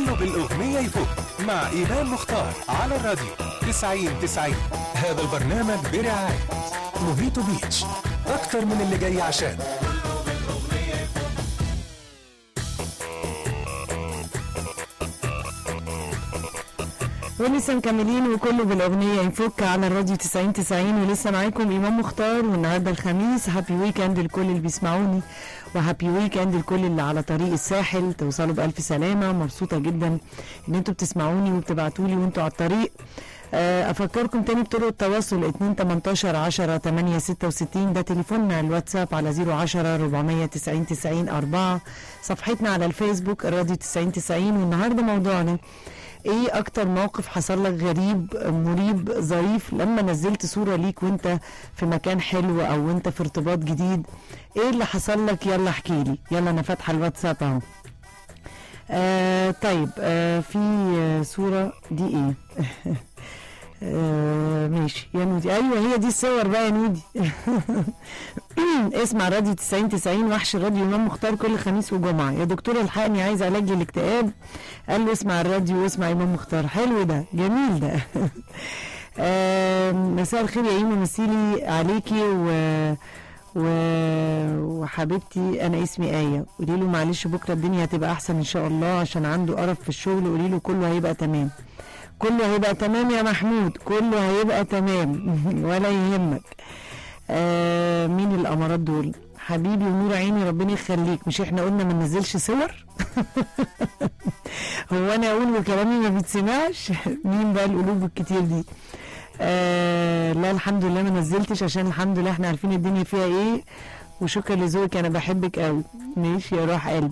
كله بالأغنية يفوت مع إيمان مختار على الراديو 90 90 هذا البرنامج برعاية موهيتو بيتش أكتر من اللي جاي عشان ولسه مكملين وكله بالاغنيه يفك على الراديو 90 90 ولسه معاكم امام مختار والنهارده الخميس هابي ويكند لكل اللي بيسمعوني وهابي ويكند لكل اللي على طريق الساحل توصلوا بالف سلامه مبسوطه جدا ان انتوا بتسمعوني وبتبعتوا لي وانتوا على الطريق آه، افكركم تاني بطرق التواصل 2 18 10 8 66 ده تليفوننا الواتساب على 010 490 90 4 صفحتنا على الفيسبوك الراديو 90 90 والنهارده موضوعنا ايه اكتر موقف حصل لك غريب مريب ظريف لما نزلت صورة ليك وانت في مكان حلو او انت في ارتباط جديد ايه اللي حصل لك يلا احكي لي يلا انا فاتحة الواتساب اهو آه طيب آه في آه صورة دي ايه آه ماشي يا نودي ايوه هي دي الصور بقى يا نودي اسمع راديو 90 90 وحش الراديو امام مختار كل خميس وجمعه يا دكتور الحقني عايز علاج للاكتئاب قال له اسمع الراديو واسمع امام مختار حلو ده جميل ده آه مساء الخير يا ايمو مسيلي عليكي و و... وحبيبتي انا اسمي ايه قولي له معلش بكره الدنيا هتبقى احسن ان شاء الله عشان عنده قرف في الشغل قولي له كله هيبقى تمام كله هيبقى تمام يا محمود كله هيبقى تمام ولا يهمك آه مين الامارات دول حبيبي ونور عيني ربنا يخليك مش احنا قلنا ما ننزلش صور هو انا اقول وكلامي ما بيتسمعش مين بقى القلوب الكتير دي آه لا الحمد لله ما نزلتش عشان الحمد لله احنا عارفين الدنيا فيها ايه وشكرا لذوقك انا بحبك قوي ماشي يا روح قلبي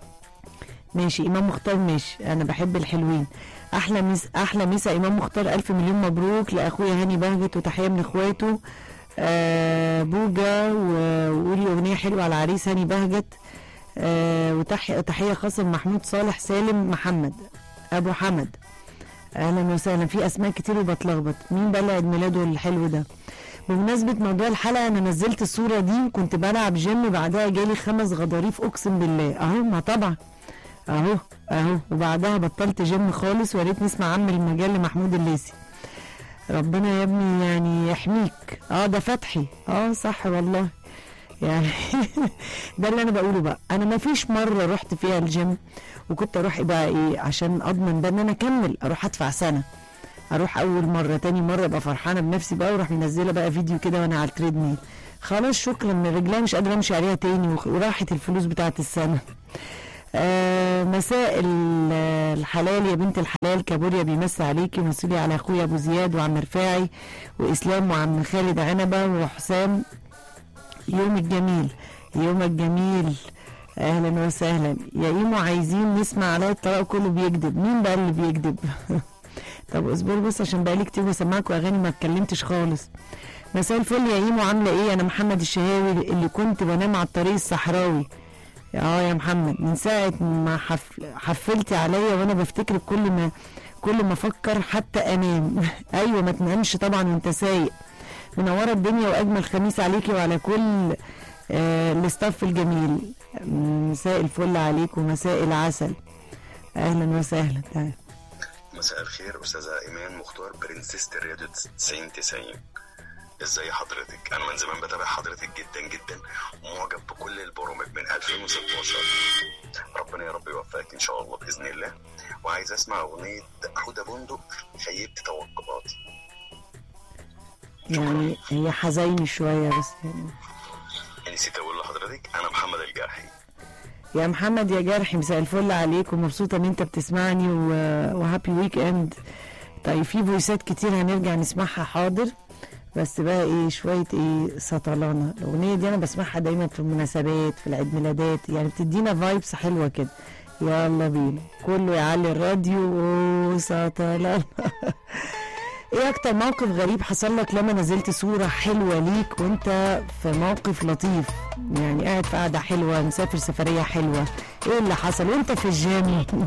ماشي امام مختار ماشي انا بحب الحلوين احلى ميس احلى ميسا امام مختار الف مليون مبروك لاخويا هاني بهجت وتحيه من اخواته آه بوجا و- وقولي اغنيه حلوه على العريس هاني بهجت آه وتحيه تحيه خاصه لمحمود صالح سالم محمد ابو حمد اهلا وسهلا في اسماء كتير وبتلخبط مين بقى اللي عيد ميلاده الحلو ده بمناسبة موضوع الحلقة أنا نزلت الصورة دي وكنت بلعب جيم بعدها جالي خمس غضاريف أقسم بالله أهو ما طبعا أهو أهو وبعدها بطلت جيم خالص ويا ريت نسمع عم المجال لمحمود الليثي ربنا يا ابني يعني يحميك اه ده فتحي اه صح والله يعني ده اللي انا بقوله بقى انا ما فيش مره رحت فيها الجيم وكنت اروح بقى ايه عشان اضمن بقى ان انا اكمل اروح ادفع سنه اروح اول مره تاني مره ابقى فرحانه بنفسي بقى واروح منزله بقى فيديو كده وانا على التريد ميل خلاص شكرا من رجليها مش قادره امشي عليها تاني وخ- وراحت الفلوس بتاعت السنه آه مساء ال- الحلال يا بنت الحلال كابوريا بيمسي عليكي ومسؤولي على اخويا ابو زياد وعم رفاعي واسلام وعم خالد عنبه وحسام يومك جميل يومك جميل اهلا وسهلا يا ايمو عايزين نسمع على الطلاق كله بيكذب مين بقى اللي بيكذب طب اصبروا بس عشان بقالي كتير بسمعكم اغاني ما اتكلمتش خالص مساء الفل يا ايمو عامله ايه انا محمد الشهاوي اللي كنت بنام على الطريق الصحراوي اه يا محمد من ساعة ما حف... حفلتي عليا وانا بفتكر كل ما كل ما افكر حتى انام ايوه ما تنامش طبعا وانت سايق منورة الدنيا واجمل خميس عليكي وعلى كل آه الاستاف الجميل مساء الفل عليك ومساء العسل اهلا وسهلا تعال. مساء الخير أستاذة إيمان مختار برنسيس الراديو 90 90 ازاي حضرتك انا من زمان بتابع حضرتك جدا جدا ومعجب بكل البرامج من 2016 ربنا يا رب يوفقك ان شاء الله باذن الله وعايز اسمع اغنيه حوده بندق خيبت توقعاتي يعني هي حزيني شوية بس يعني نسيت اقول لحضرتك انا محمد الجرحي يا محمد يا جرحي مساء الفل عليك ومبسوطة ان انت بتسمعني و... وهابي ويك اند طيب في فويسات كتير هنرجع نسمعها حاضر بس بقى ايه شوية ايه سطلانة الأغنية دي أنا بسمعها دايما في المناسبات في العيد ميلادات يعني بتدينا فايبس حلوة كده يلا بينا كله يعلي الراديو وسطلانة ايه اكتر موقف غريب حصل لك لما نزلت صورة حلوة ليك وانت في موقف لطيف يعني قاعد في قعدة حلوة مسافر سفرية حلوة ايه اللي حصل وانت في الجيم